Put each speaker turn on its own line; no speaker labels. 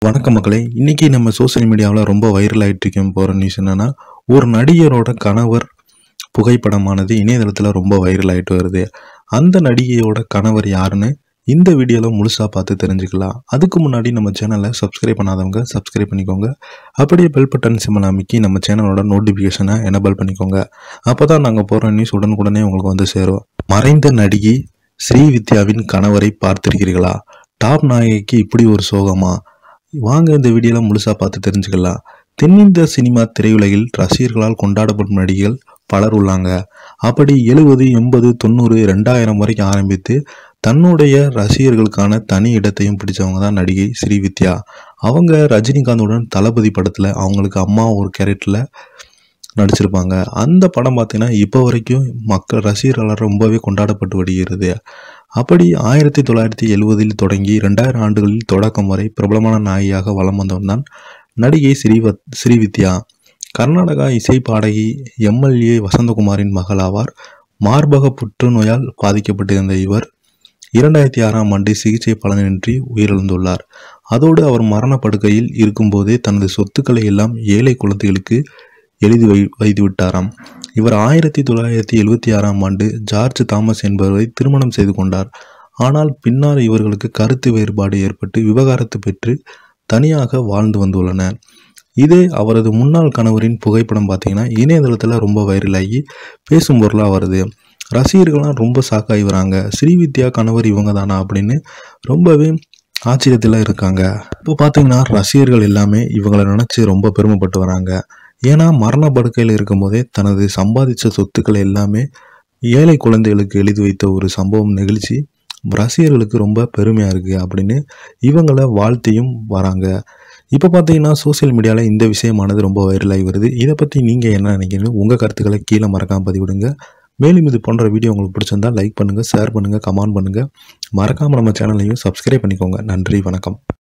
வணக்கம் மக்களே இன்னைக்கு நம்ம சோஷியல் மீடியாவில் ரொம்ப வைரல் ஆயிட்டு இருக்க போகிற நியூஸ் என்னன்னா ஒரு நடிகரோட கணவர் புகைப்படமானது இணையதளத்தில் ரொம்ப வைரல் ஆயிட்டு வருது அந்த நடிகையோட கணவர் யாருன்னு இந்த வீடியோவில் முழுசாக பார்த்து தெரிஞ்சுக்கலாம் அதுக்கு முன்னாடி நம்ம சேனலை சப்ஸ்கிரைப் பண்ணாதவங்க சப்ஸ்கிரைப் பண்ணிக்கோங்க அப்படியே பெல் பட்டன் சிம்பிள் அமைக்கி நம்ம சேனலோட நோட்டிஃபிகேஷனை எனபிள் பண்ணிக்கோங்க அப்போ தான் நாங்கள் போகிற நியூஸ் உடனுக்குடனே உங்களுக்கு வந்து சேரும் மறைந்த நடிகை ஸ்ரீவித்யாவின் கணவரை பார்த்திருக்கிறீர்களா டாப் நாயகிக்கு இப்படி ஒரு சோகமா வாங்க இந்த வீடியோலாம் முழுசாக பார்த்து தெரிஞ்சுக்கலாம் தென்னிந்திய சினிமா திரையுலகில் ரசிகர்களால் கொண்டாடப்படும் நடிகைகள் பலர் உள்ளாங்க அப்படி எழுபது எண்பது தொண்ணூறு ரெண்டாயிரம் வரைக்கும் ஆரம்பித்து தன்னுடைய ரசிகர்களுக்கான தனி இடத்தையும் பிடிச்சவங்க தான் நடிகை ஸ்ரீவித்யா அவங்க ரஜினிகாந்துடன் தளபதி படத்தில் அவங்களுக்கு அம்மா ஒரு கேரக்டரில் நடிச்சிருப்பாங்க அந்த படம் பார்த்தீங்கன்னா இப்போ வரைக்கும் மக்கள் ரசிகர்களால் ரொம்பவே கொண்டாடப்பட்டு வருகிறது அப்படி ஆயிரத்தி தொள்ளாயிரத்தி எழுவதில் தொடங்கி ரெண்டாயிரம் ஆண்டுகளில் தொடக்கம் வரை பிரபலமான நாயகியாக வலம் வந்தவன் தான் நடிகை ஸ்ரீவத் ஸ்ரீவித்யா கர்நாடகா இசை பாடகி எம்எல்ஏ வசந்தகுமாரின் மகள் ஆவார் மார்பக புற்றுநோயால் பாதிக்கப்பட்டிருந்த இவர் இரண்டாயிரத்தி ஆறாம் ஆண்டு சிகிச்சை பலனின்றி உயிரிழந்துள்ளார் அதோடு அவர் மரணப்படுக்கையில் இருக்கும்போதே தனது சொத்துக்களை எல்லாம் ஏழை குழந்தைகளுக்கு எழுதி வை வைத்து விட்டாராம் இவர் ஆயிரத்தி தொள்ளாயிரத்தி எழுவத்தி ஆறாம் ஆண்டு ஜார்ஜ் தாமஸ் என்பவரை திருமணம் செய்து கொண்டார் ஆனால் பின்னர் இவர்களுக்கு கருத்து வேறுபாடு ஏற்பட்டு விவகாரத்து பெற்று தனியாக வாழ்ந்து வந்துள்ளனர் இதே அவரது முன்னாள் கணவரின் புகைப்படம் பார்த்தீங்கன்னா இணையதளத்தில் ரொம்ப வைரலாகி பேசும் பொருளாக வருது ரசிகர்கள்லாம் ரொம்ப ஷாக்காகி வராங்க ஸ்ரீவித்யா கணவர் இவங்க தானா அப்படின்னு ரொம்பவே ஆச்சரியத்தில் இருக்காங்க இப்போ பார்த்தீங்கன்னா ரசிகர்கள் எல்லாமே இவங்களை நினச்சி ரொம்ப பெருமைப்பட்டு வராங்க ஏன்னா மரண படுக்கையில் இருக்கும்போதே தனது சம்பாதிச்ச சொத்துக்களை எல்லாமே ஏழை குழந்தைகளுக்கு எழுதி வைத்த ஒரு சம்பவம் நிகழ்ச்சி ரசிகர்களுக்கு ரொம்ப பெருமையாக இருக்குது அப்படின்னு இவங்களை வாழ்த்தியும் வராங்க இப்போ பார்த்தீங்கன்னா சோஷியல் மீடியாவில் இந்த விஷயமானது ரொம்ப வைரலாகி வருது இதை பற்றி நீங்கள் என்ன நினைக்கிறீங்க உங்கள் கருத்துக்களை கீழே மறக்காமல் பதிவிடுங்க மேலும் இது போன்ற வீடியோ உங்களுக்கு பிடிச்சிருந்தா லைக் பண்ணுங்கள் ஷேர் பண்ணுங்கள் கமெண்ட் பண்ணுங்கள் மறக்காமல் நம்ம சேனலையும் சப்ஸ்கிரைப் பண்ணிக்கோங்க நன்றி வணக்கம்